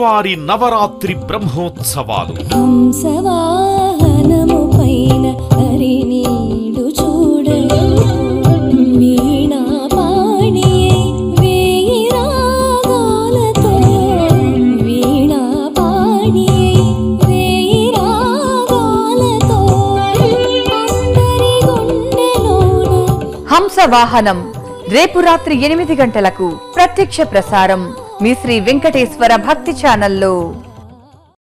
శ్రీవారి నవరాత్రి బ్రహ్మోత్సవాలు హంసవాహనము పైన హరినీడు చూడలు వీణా పాడియే వేయి రాగాలతో వీణా పాడియే వేయి రాగాలతో అందరి గుండెలోన హంస వాహనం రేపు రాత్రి ఎనిమిది గంటలకు ప్రత్యక్ష ప్రసారం మీ శ్రీ వెంకటేశ్వర భక్తి ఛానల్లో